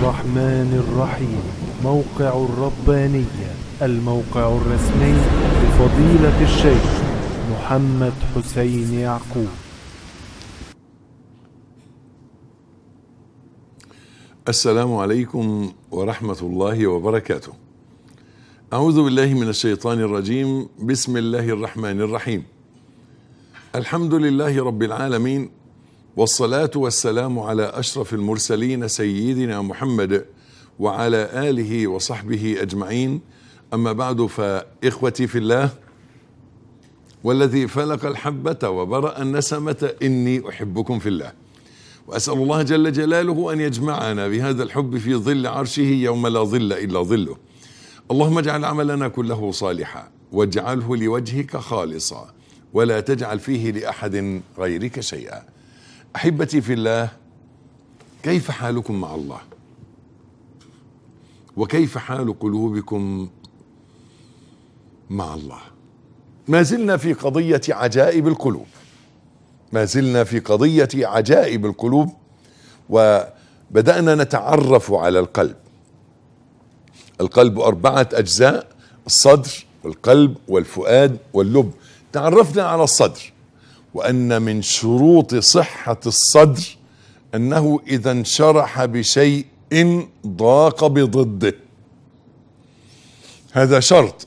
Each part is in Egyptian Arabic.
الرحمن الرحيم موقع الربانية الموقع الرسمي لفضيلة الشيخ محمد حسين يعقوب السلام عليكم ورحمة الله وبركاته. أعوذ بالله من الشيطان الرجيم، بسم الله الرحمن الرحيم. الحمد لله رب العالمين والصلاة والسلام على أشرف المرسلين سيدنا محمد وعلى آله وصحبه أجمعين. أما بعد فإخوتي في الله والذي فلق الحبة وبرأ النسمة إني أحبكم في الله. واسال الله جل جلاله ان يجمعنا بهذا الحب في ظل عرشه يوم لا ظل الا ظله. اللهم اجعل عملنا كله صالحا واجعله لوجهك خالصا ولا تجعل فيه لاحد غيرك شيئا. احبتي في الله كيف حالكم مع الله؟ وكيف حال قلوبكم مع الله؟ ما زلنا في قضيه عجائب القلوب. ما زلنا في قضية عجائب القلوب وبدأنا نتعرف على القلب القلب أربعة أجزاء الصدر والقلب والفؤاد واللب تعرفنا على الصدر وأن من شروط صحة الصدر أنه إذا انشرح بشيء ضاق بضده هذا شرط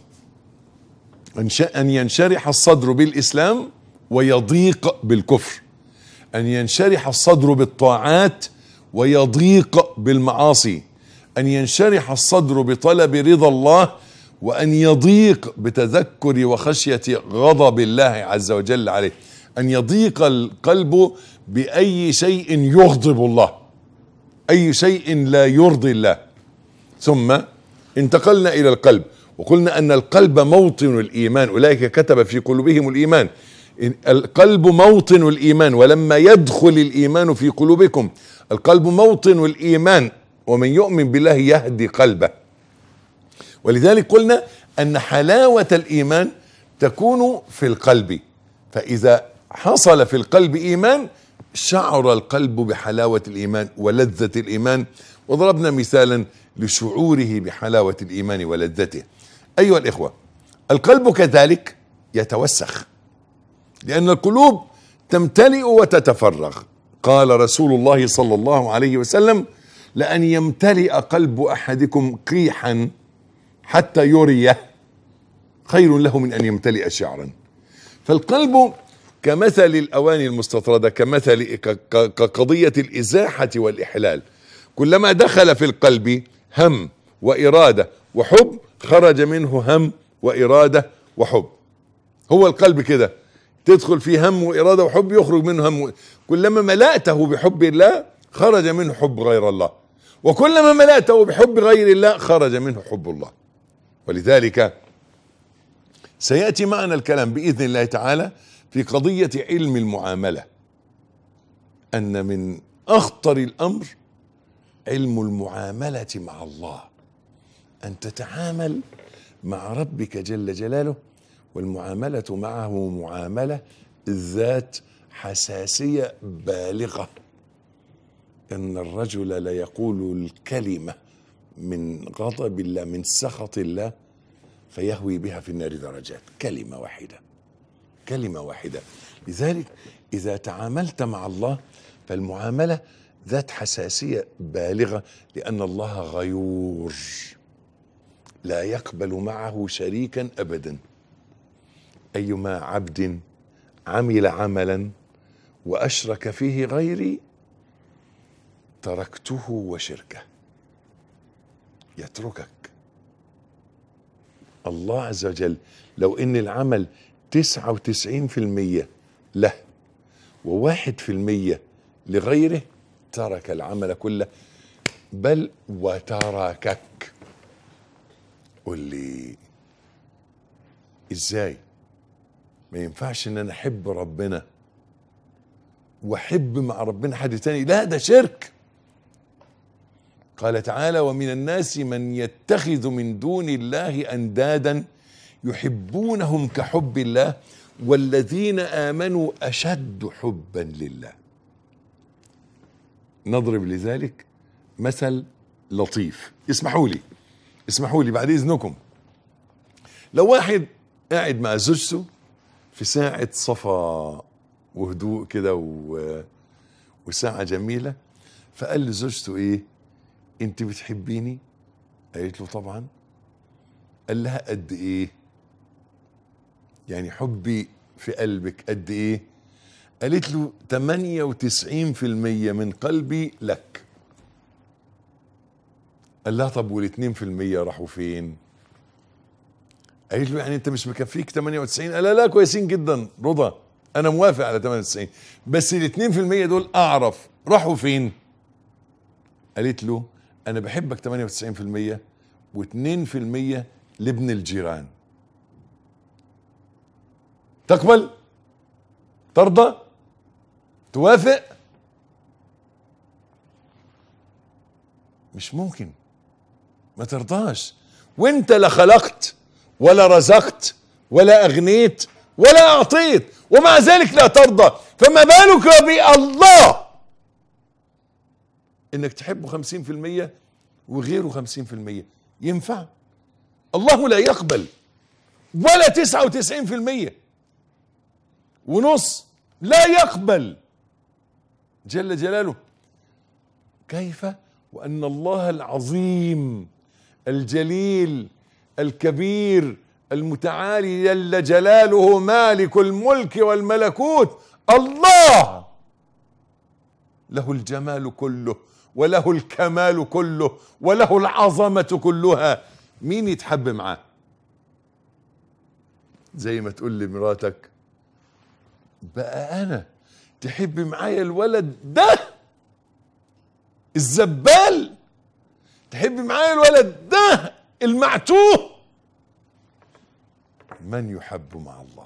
أن ينشرح الصدر بالإسلام ويضيق بالكفر ان ينشرح الصدر بالطاعات ويضيق بالمعاصي ان ينشرح الصدر بطلب رضا الله وان يضيق بتذكر وخشيه غضب الله عز وجل عليه ان يضيق القلب باي شيء يغضب الله اي شيء لا يرضي الله ثم انتقلنا الى القلب وقلنا ان القلب موطن الايمان اولئك كتب في قلوبهم الايمان القلب موطن الايمان ولما يدخل الايمان في قلوبكم القلب موطن الايمان ومن يؤمن بالله يهدي قلبه ولذلك قلنا ان حلاوه الايمان تكون في القلب فاذا حصل في القلب ايمان شعر القلب بحلاوه الايمان ولذه الايمان وضربنا مثالا لشعوره بحلاوه الايمان ولذته ايها الاخوه القلب كذلك يتوسخ لأن القلوب تمتلئ وتتفرغ قال رسول الله صلى الله عليه وسلم لأن يمتلئ قلب أحدكم قيحا حتى يريه خير له من أن يمتلئ شعرا فالقلب كمثل الأواني المستطردة كمثل كقضية الإزاحة والإحلال كلما دخل في القلب هم وإرادة وحب خرج منه هم وإرادة وحب هو القلب كده تدخل فيه هم وإرادة وحب يخرج منه هم و... كلما ملأته بحب الله خرج منه حب غير الله وكلما ملأته بحب غير الله خرج منه حب الله ولذلك سيأتي معنا الكلام بإذن الله تعالى في قضية علم المعاملة أن من أخطر الأمر علم المعاملة مع الله أن تتعامل مع ربك جل جلاله والمعاملة معه معاملة ذات حساسية بالغة إن الرجل ليقول الكلمة من غضب الله من سخط الله فيهوي بها في النار درجات كلمة واحدة كلمة واحدة لذلك إذا تعاملت مع الله فالمعاملة ذات حساسية بالغة لأن الله غيور لا يقبل معه شريكا أبداً ايما عبد عمل عملا واشرك فيه غيري تركته وشركه يتركك الله عز وجل لو ان العمل تسعة وتسعين في المية له وواحد في المية لغيره ترك العمل كله بل وتركك قل لي ازاي ما ينفعش ان انا احب ربنا واحب مع ربنا حد تاني لا ده شرك قال تعالى ومن الناس من يتخذ من دون الله اندادا يحبونهم كحب الله والذين امنوا اشد حبا لله نضرب لذلك مثل لطيف اسمحوا لي اسمحوا لي بعد اذنكم لو واحد قاعد مع زوجته في ساعة صفا وهدوء كده و... وساعة جميلة فقال لزوجته ايه انت بتحبيني قالت له طبعا قال لها قد ايه يعني حبي في قلبك قد ايه قالت له 98% من قلبي لك قال لها طب وال 2% راحوا فين قالت له يعني انت مش مكفيك 98 قال لها لا كويسين جدا رضا انا موافق على 98 بس ال 2% دول اعرف راحوا فين قالت له انا بحبك 98% و2% لابن الجيران تقبل ترضى توافق مش ممكن ما ترضاش وانت لا خلقت ولا رزقت ولا اغنيت ولا اعطيت ومع ذلك لا ترضى فما بالك بالله انك تحبه خمسين في المية وغيره خمسين في المية ينفع الله لا يقبل ولا تسعة وتسعين في المية ونص لا يقبل جل جلاله كيف وان الله العظيم الجليل الكبير المتعالي جل جلاله مالك الملك والملكوت الله له الجمال كله وله الكمال كله وله العظمة كلها مين يتحب معاه زي ما تقول لمراتك بقى انا تحب معايا الولد ده الزبال تحب معايا الولد ده المعتوه من يحب مع الله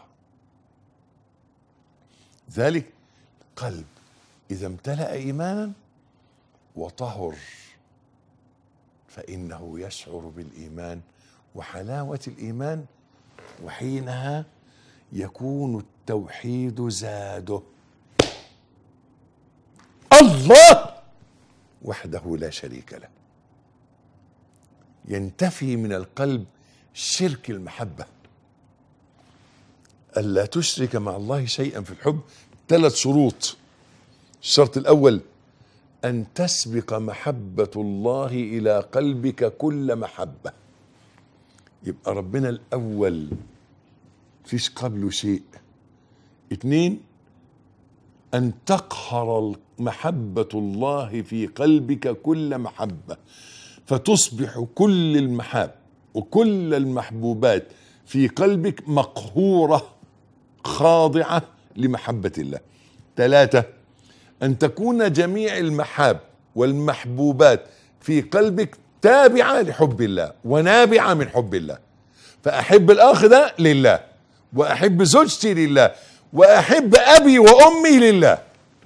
ذلك قلب اذا امتلأ ايمانا وطهر فانه يشعر بالايمان وحلاوه الايمان وحينها يكون التوحيد زاده الله وحده لا شريك له ينتفي من القلب شرك المحبه الا تشرك مع الله شيئا في الحب ثلاث شروط الشرط الاول ان تسبق محبه الله الى قلبك كل محبه يبقى ربنا الاول فيش قبله شيء اتنين ان تقهر محبه الله في قلبك كل محبه فتصبح كل المحاب وكل المحبوبات في قلبك مقهوره خاضعه لمحبه الله ثلاثه ان تكون جميع المحاب والمحبوبات في قلبك تابعه لحب الله ونابعه من حب الله فاحب الاخ ده لله واحب زوجتي لله واحب ابي وامي لله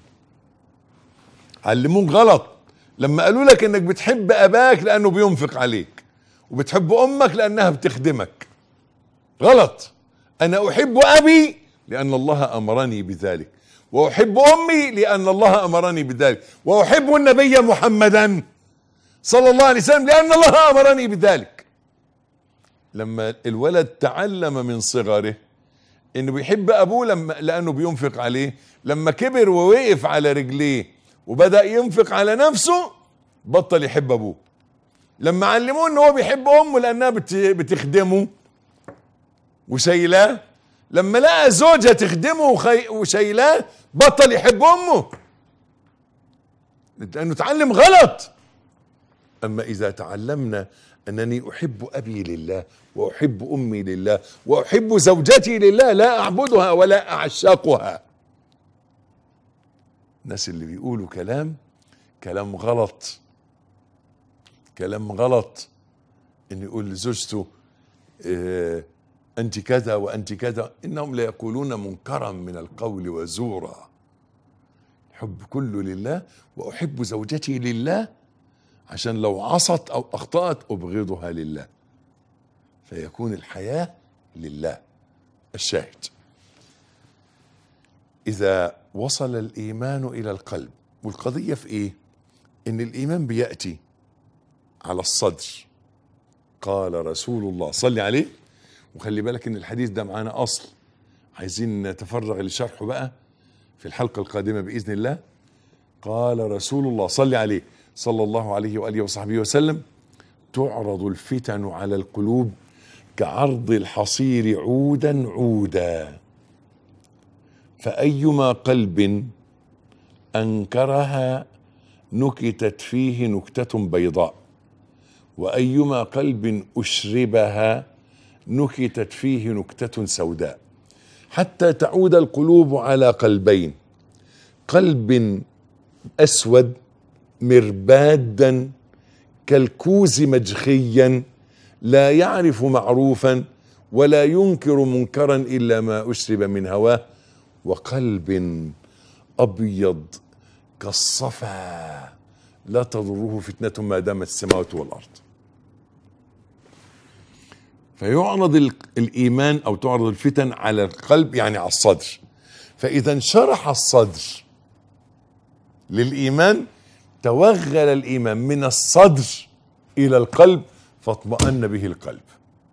علموك غلط لما قالوا لك انك بتحب اباك لانه بينفق عليك وبتحب امك لانها بتخدمك غلط انا احب ابي لان الله امرني بذلك واحب امي لان الله امرني بذلك واحب النبي محمدا صلى الله عليه وسلم لان الله امرني بذلك لما الولد تعلم من صغره انه بيحب ابوه لما لانه بينفق عليه لما كبر ووقف على رجليه وبدا ينفق على نفسه بطل يحب ابوه لما علموه ان هو بيحب امه لانها بت- بتخدمه وشايلاه لما لقى زوجها تخدمه وخي- وشايلاه بطل يحب امه لانه تعلم غلط اما اذا تعلمنا انني احب ابي لله واحب امي لله واحب زوجتي لله لا اعبدها ولا اعشقها الناس اللي بيقولوا كلام كلام غلط كلام غلط ان يقول لزوجته آه انت كذا وانت كذا انهم ليقولون منكرا من القول وزورا الحب كله لله واحب زوجتي لله عشان لو عصت او اخطات ابغضها لله فيكون الحياه لله الشاهد اذا وصل الايمان الى القلب والقضيه في ايه ان الايمان بياتي على الصدر قال رسول الله صلي عليه وخلي بالك ان الحديث ده معانا اصل عايزين نتفرغ لشرحه بقى في الحلقه القادمه باذن الله قال رسول الله صلي عليه صلى الله عليه واله وصحبه وسلم تعرض الفتن على القلوب كعرض الحصير عودا عودا فايما قلب انكرها نكتت فيه نكته بيضاء وايما قلب اشربها نكتت فيه نكته سوداء حتى تعود القلوب على قلبين قلب اسود مربادا كالكوز مجخيا لا يعرف معروفا ولا ينكر منكرا الا ما اشرب من هواه وقلب ابيض كالصفا لا تضره فتنه ما دامت السماوات والارض فيعرض ال- الايمان او تعرض الفتن على القلب يعني على الصدر فاذا انشرح الصدر للايمان توغل الايمان من الصدر الى القلب فاطمأن به القلب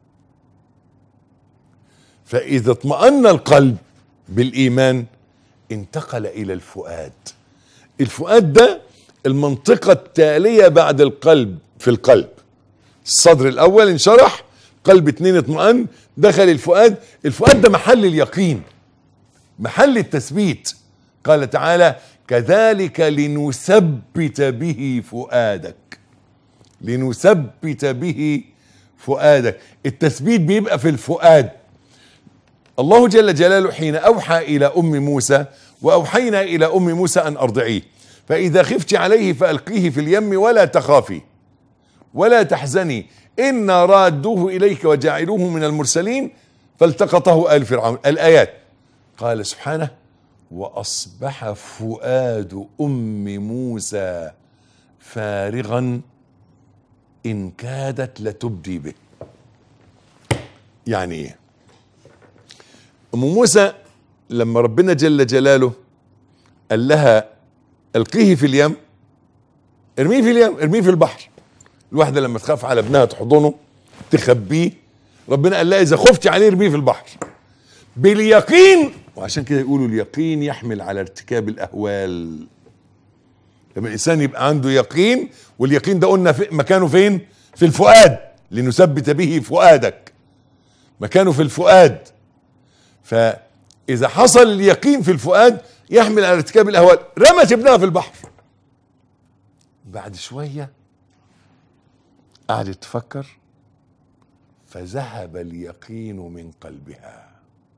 فاذا اطمأن القلب بالايمان انتقل الى الفؤاد الفؤاد ده المنطقة التالية بعد القلب في القلب الصدر الاول انشرح قلب اتنين اطمئن دخل الفؤاد الفؤاد ده محل اليقين محل التثبيت قال تعالى كذلك لنثبت به فؤادك لنثبت به فؤادك التثبيت بيبقى في الفؤاد الله جل جلاله حين اوحى الى ام موسى واوحينا الى ام موسى ان ارضعيه فاذا خفت عليه فالقيه في اليم ولا تخافي ولا تحزني انا رادوه اليك وجاعلوه من المرسلين فالتقطه ال فرعون الايات قال سبحانه واصبح فؤاد ام موسى فارغا ان كادت لتبدي به يعني ايه ام موسى لما ربنا جل جلاله قال لها القيه في اليم ارميه في اليم ارميه في البحر الواحده لما تخاف على ابنها تحضنه تخبيه ربنا قال لها اذا خفت عليه ارميه في البحر باليقين وعشان كده يقولوا اليقين يحمل على ارتكاب الاهوال لما الانسان يبقى عنده يقين واليقين ده قلنا في مكانه فين في الفؤاد لنثبت به فؤادك مكانه في الفؤاد فاذا حصل اليقين في الفؤاد يحمل على ارتكاب الاهوال رمت ابنها في البحر بعد شويه قعدت تفكر فذهب اليقين من قلبها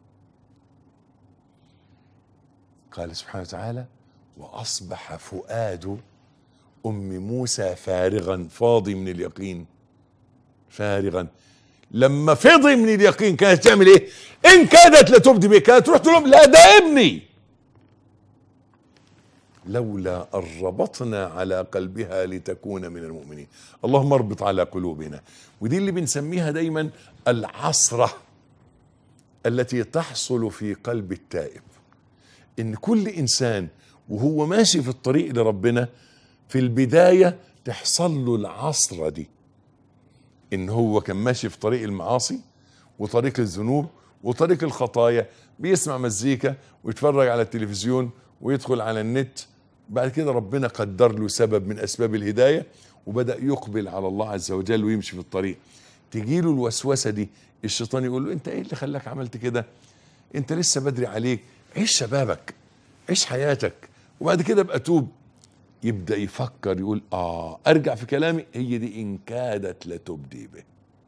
قال سبحانه وتعالى واصبح فؤاد ام موسى فارغا فاضي من اليقين فارغا لما فضي من اليقين كانت تعمل ايه ان كادت لتبدي به كانت تروح تقول لهم لا ده ابني لولا ان ربطنا على قلبها لتكون من المؤمنين اللهم اربط على قلوبنا ودي اللي بنسميها دايما العصره التي تحصل في قلب التائب ان كل انسان وهو ماشي في الطريق لربنا في البدايه تحصل له العصره دي ان هو كان ماشي في طريق المعاصي وطريق الذنوب وطريق الخطايا بيسمع مزيكا ويتفرج على التلفزيون ويدخل على النت بعد كده ربنا قدر له سبب من اسباب الهدايه وبدا يقبل على الله عز وجل ويمشي في الطريق تجي له الوسوسه دي الشيطان يقول له انت ايه اللي خلاك عملت كده انت لسه بدري عليك عيش شبابك عيش حياتك وبعد كده ابقى توب يبدا يفكر يقول اه ارجع في كلامي هي دي ان كادت لتبدي به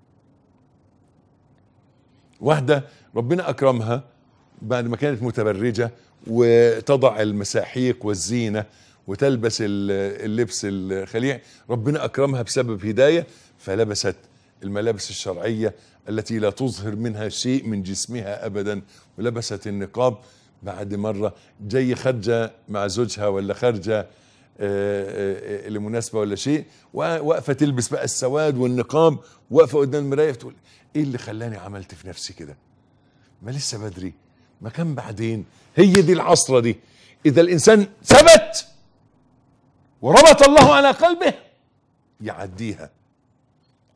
واحده ربنا اكرمها بعد ما كانت متبرجه وتضع المساحيق والزينه وتلبس ال- اللبس الخليع ربنا اكرمها بسبب هدايه فلبست الملابس الشرعيه التي لا تظهر منها شيء من جسمها ابدا ولبست النقاب بعد مره جاي خارجه مع زوجها ولا خارجه آه، آه، آه، لمناسبه ولا شيء واقفه تلبس بقى السواد والنقاب واقفه قدام المرايه تقول ايه اللي خلاني عملت في نفسي كده ما لسه بدري ما كان بعدين هي دي العصرة دي إذا الإنسان ثبت وربط الله على قلبه يعديها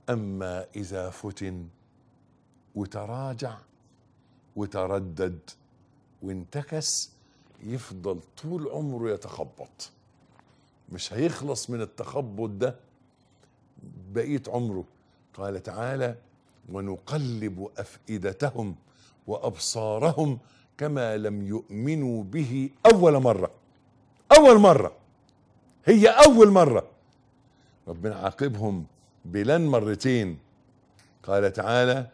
اما اذا فتن وتراجع وتردد وانتكس يفضل طول عمره يتخبط مش هيخلص من التخبط ده بقية عمره قال تعالى ونقلب أفئدتهم وأبصارهم كما لم يؤمنوا به أول مرة أول مرة هي أول مرة ربنا عاقبهم بلن مرتين قال تعالى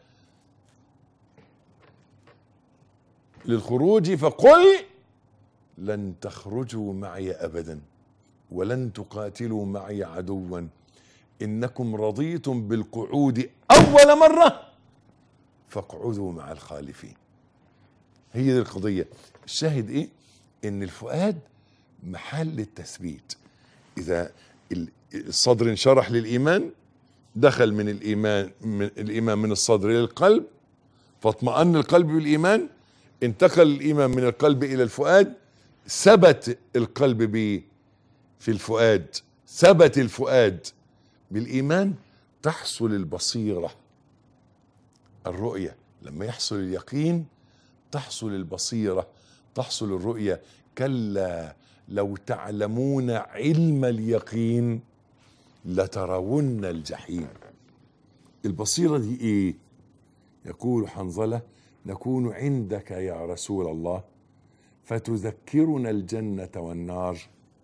للخروج فقل لن تخرجوا معي ابدا ولن تقاتلوا معي عدوا انكم رضيتم بالقعود اول مره فاقعدوا مع الخالفين هي دي القضيه الشاهد ايه ان الفؤاد محل التثبيت اذا ال- الصدر انشرح للايمان دخل من الايمان من الايمان من الصدر الى القلب فاطمأن القلب بالايمان انتقل الايمان من القلب الى الفؤاد ثبت القلب ب في الفؤاد ثبت الفؤاد بالايمان تحصل البصيره الرؤيه لما يحصل اليقين تحصل البصيره تحصل الرؤيه كلا لو تعلمون علم اليقين لترون الجحيم البصيره دي ايه يقول حنظله نكون عندك يا رسول الله فتذكرنا الجنه والنار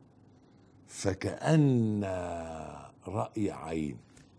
فكأن رأي عين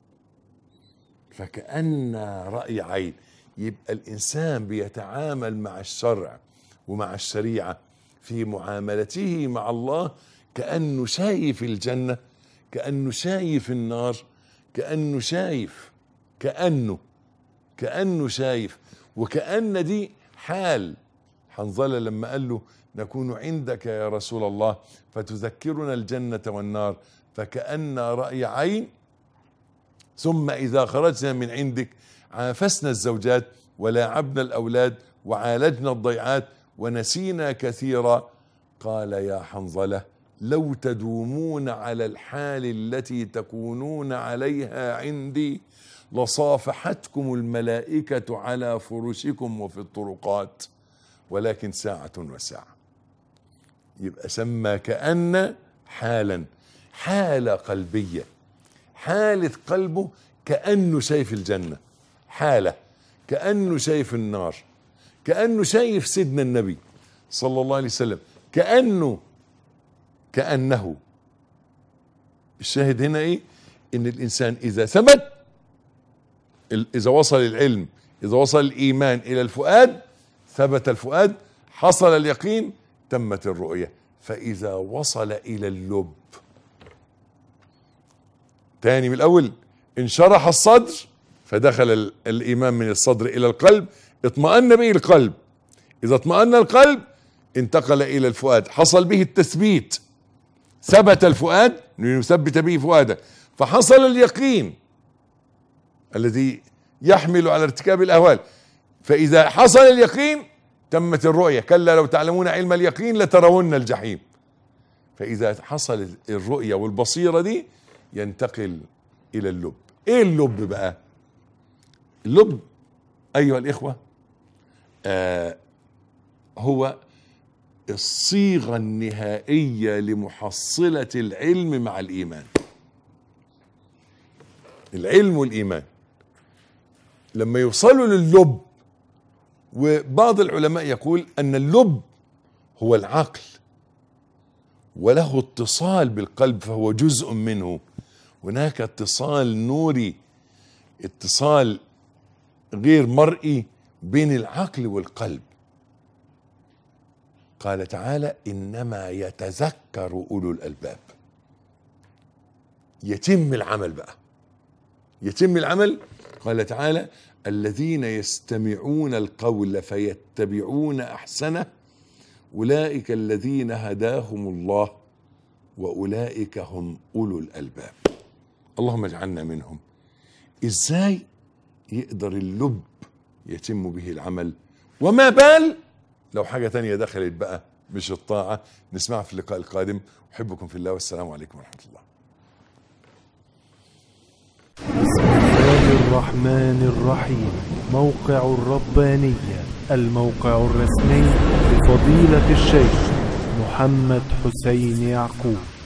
فكأن رأي عين يبقى الإنسان بيتعامل مع الشرع ومع الشريعة في معاملته مع الله كأنه شايف الجنة كأنه شايف النار كأنه شايف كأنه كأنه شايف وكأن دي حال حنظلة لما قال له نكون عندك يا رسول الله فتذكرنا الجنة والنار فكأن رأي عين ثم إذا خرجنا من عندك عافسنا الزوجات ولاعبنا الأولاد وعالجنا الضيعات ونسينا كثيرا قال يا حنظلة لو تدومون على الحال التي تكونون عليها عندي لصافحتكم الملائكة على فرشكم وفي الطرقات ولكن ساعة وساعة يبقى سمى كأن حالا حالة قلبية حالة قلبه كأنه شايف الجنة حالة كأنه شايف النار كأنه شايف سيدنا النبي صلى الله عليه وسلم كأنه كأنه الشاهد هنا ايه ان الانسان اذا ثبت ال- اذا وصل العلم اذا وصل الايمان الى الفؤاد ثبت الفؤاد حصل اليقين تمت الرؤيه فاذا وصل الى اللب تاني من الاول انشرح الصدر فدخل ال- الايمان من الصدر الى القلب اطمأن به القلب اذا اطمأن القلب انتقل الى الفؤاد حصل به التثبيت ثبت الفؤاد لنثبت به فؤادك فحصل اليقين الذي يحمل على ارتكاب الاهوال فاذا حصل اليقين تمت الرؤيه كلا لو تعلمون علم اليقين لترون الجحيم فاذا حصل الرؤيه والبصيره دي ينتقل الى اللب ايه اللب بقى اللب ايها الاخوه آه هو الصيغه النهائيه لمحصله العلم مع الايمان العلم والايمان لما يوصلوا لللب وبعض العلماء يقول ان اللب هو العقل وله اتصال بالقلب فهو جزء منه هناك اتصال نوري اتصال غير مرئي بين العقل والقلب قال تعالى انما يتذكر اولو الالباب يتم العمل بقى يتم العمل قال تعالى الذين يستمعون القول فيتبعون احسنه اولئك الذين هداهم الله واولئك هم اولو الالباب اللهم اجعلنا منهم ازاي يقدر اللب يتم به العمل وما بال لو حاجة تانية دخلت بقى مش الطاعة نسمعها في اللقاء القادم أحبكم في الله والسلام عليكم ورحمة الله بسم الله الرحمن الرحيم موقع الربانية الموقع الرسمي لفضيلة الشيخ محمد حسين يعقوب